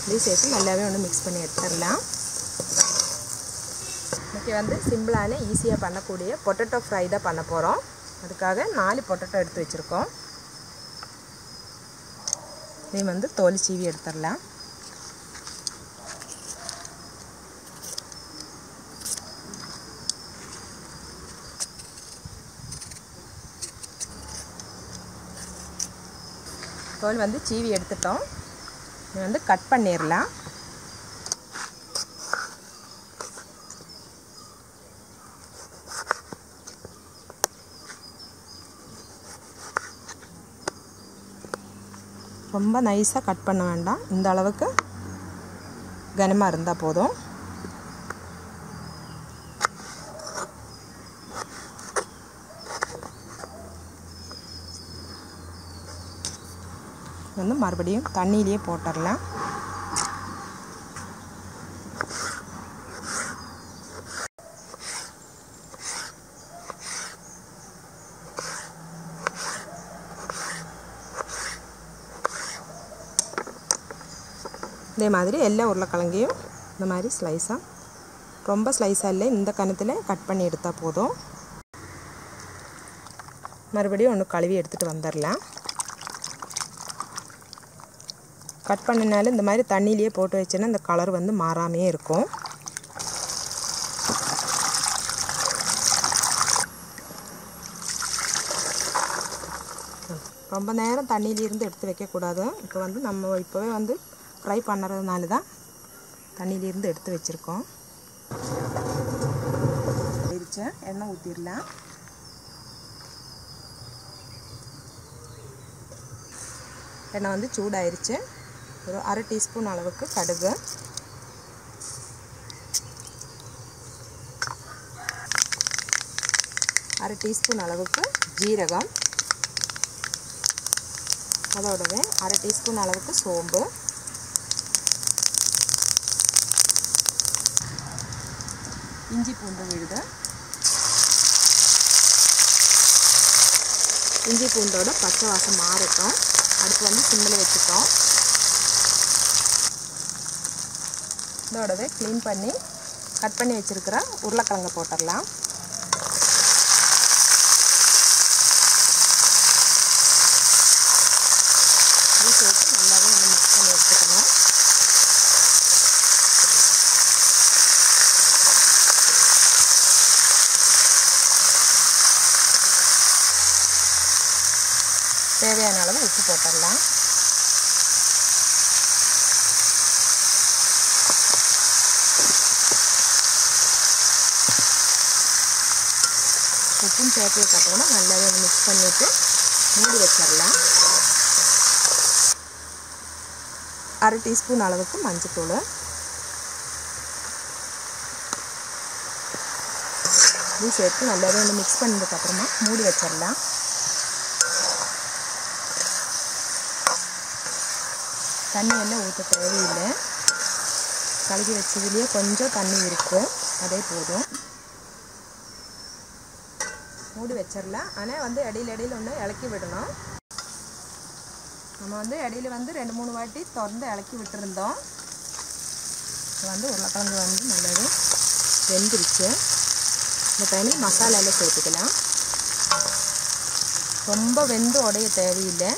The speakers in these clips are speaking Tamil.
இதையும் சேர்த்து நல்லாவே ஒன்று மிக்ஸ் பண்ணி எடுத்துடலாம் இன்றைக்கி வந்து சிம்பிளான ஈஸியாக பண்ணக்கூடிய பொட்டேட்டோ ஃப்ரை தான் பண்ண போகிறோம் அதுக்காக நாலு பொட்டேட்டோ எடுத்து வச்சுருக்கோம் இதையும் வந்து தோல் சீவி எடுத்துடலாம் தோல் வந்து சீவி எடுத்துட்டோம் இது வந்து கட் பண்ணிடலாம் ரொம்ப நைஸாக கட் பண்ண வேண்டாம் இந்த அளவுக்கு கனமாக இருந்தால் போதும் வந்து மறுபடியும் தண்ணியிலேயே போட்டுடலாம் இதே மாதிரி எல்லா உருளைக்கிழங்கையும் இந்த மாதிரி ஸ்லைஸாக ரொம்ப ஸ்லைஸாக இல்லை இந்த கணத்தில் கட் பண்ணி எடுத்தால் போதும் மறுபடியும் ஒன்று கழுவி எடுத்துகிட்டு வந்துடலாம் கட் பண்ணினாலும் இந்த மாதிரி தண்ணியிலேயே போட்டு வச்சேன்னா இந்த கலர் வந்து மாறாமையே இருக்கும் ரொம்ப நேரம் தண்ணியிலிருந்து எடுத்து வைக்கக்கூடாது இப்போ வந்து நம்ம இப்போவே வந்து ஃப்ரை பண்ணுறதுனால தான் தண்ணியிலிருந்து எடுத்து வச்சுருக்கோம் ஆயிடுச்சு எண்ணெய் ஊற்றிடலாம் எண்ணெய் வந்து சூடாயிருச்சு ஒரு அரை டீஸ்பூன் அளவுக்கு கடுகு அரை டீஸ்பூன் அளவுக்கு ஜீரகம் அதோடவே அரை டீஸ்பூன் அளவுக்கு சோம்பு இஞ்சி பூண்டு விழுது இஞ்சி பூண்டோட பச்சை வாசம் மாறட்டும் அடுத்து வந்து சிம்மில் வச்சுட்டோம் இதோடவே க்ளீன் பண்ணி கட் பண்ணி வச்சுருக்கிற உருளைக்கிழங்க போட்டுடலாம் இது சேர்த்து நல்லாவே வந்து மிக்ஸ் பண்ணி எடுத்துக்கணும் தேவையான அளவு உப்பு போட்டுடலாம் உப்பும் சேர்த்ததுக்கப்புறமா நல்லாவே மிக்ஸ் பண்ணிவிட்டு மூடி வச்சிடலாம் அரை டீஸ்பூன் அளவுக்கு மஞ்சத்தூள் இது சேர்த்து நல்லாவே வந்து மிக்ஸ் பண்ணதுக்கப்புறமா மூடி வச்சிடலாம் தண்ணி எல்லாம் ஊற்ற தேவையில்லை கழுகி வச்சதுலேயே கொஞ்சம் தண்ணி இருக்குது அதே போதும் மூடி வச்சிடலாம் ஆனால் வந்து இடையில இடையில ஒன்று இலக்கி விடணும் நம்ம வந்து இடையில வந்து ரெண்டு மூணு வாட்டி திறந்து இலக்கி விட்டுருந்தோம் இப்போ வந்து உருளைக்கிழங்கு வந்து நல்லாவே வெந்துருச்சு இந்த டைமில் மசாலாவில் சேர்த்துக்கலாம் ரொம்ப வெந்து உடைய தேவையில்லை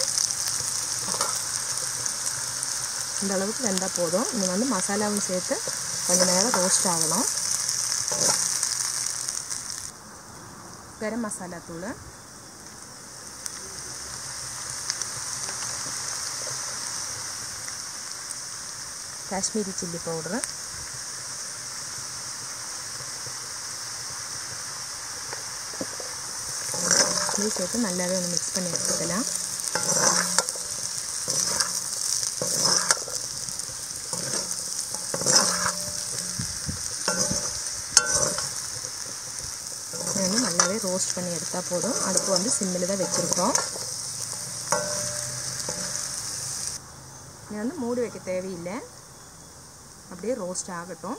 இந்த அளவுக்கு வெந்தால் போதும் இனி வந்து மசாலாவும் சேர்த்து கொஞ்சம் நேரம் ரோஸ்ட் ஆகணும் கரம் மசாலா தூள் காஷ்மீரி சில்லி பவுட்ரு இது சேர்த்து நல்லாவே ஒன்று மிக்ஸ் பண்ணி எடுத்துக்கலாம் வந்து நல்லாவே ரோஸ்ட் பண்ணி எடுத்தால் போதும் அடுப்பு வந்து சிம்மில் தான் வச்சுருக்கோம் இது வந்து மூடி வைக்க தேவையில்லை அப்படியே ரோஸ்ட் ஆகட்டும்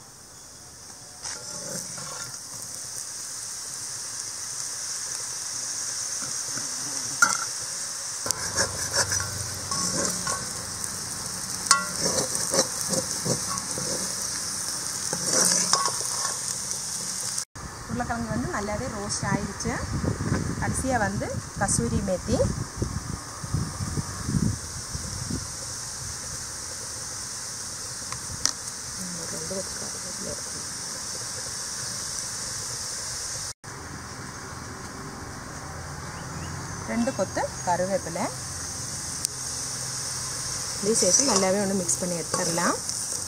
நல்லாவே ரோஸ்ட் ஆயிடுச்சு கடைசியாக வந்து கசூரி மேத்தி ரெண்டு கொத்து கருவேப்பிலை இதையும் சேர்த்து நல்லாவே ஒன்று மிக்ஸ் பண்ணி எடுத்துடலாம்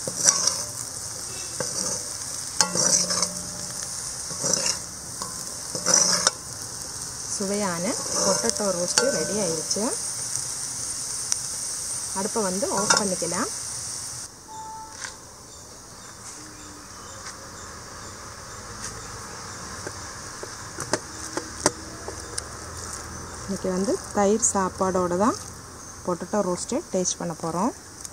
சுவையான பொட்டட்டோ ரோஸ்ட்டு ரெடி ஆயிடுச்சு அடுப்பை வந்து ஆஃப் பண்ணிக்கலாம் இன்றைக்கி வந்து தயிர் சாப்பாடோடு தான் பொட்டட்டோ ரோஸ்ட்டு டேஸ்ட் பண்ண போகிறோம்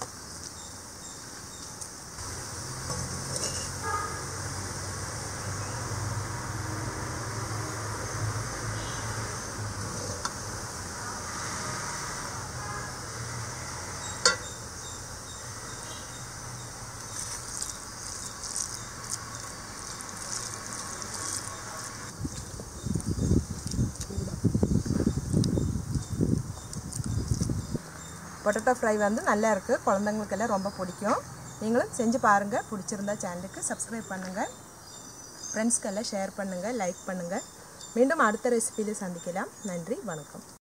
பொட்டேட்டோ ஃப்ரை வந்து நல்லா இருக்குது குழந்தைங்களுக்கெல்லாம் ரொம்ப பிடிக்கும் நீங்களும் செஞ்சு பாருங்கள் பிடிச்சிருந்தா சேனலுக்கு சப்ஸ்கிரைப் பண்ணுங்கள் ஃப்ரெண்ட்ஸ்க்கெல்லாம் ஷேர் பண்ணுங்கள் லைக் பண்ணுங்கள் மீண்டும் அடுத்த ரெசிபியில் சந்திக்கலாம் நன்றி வணக்கம்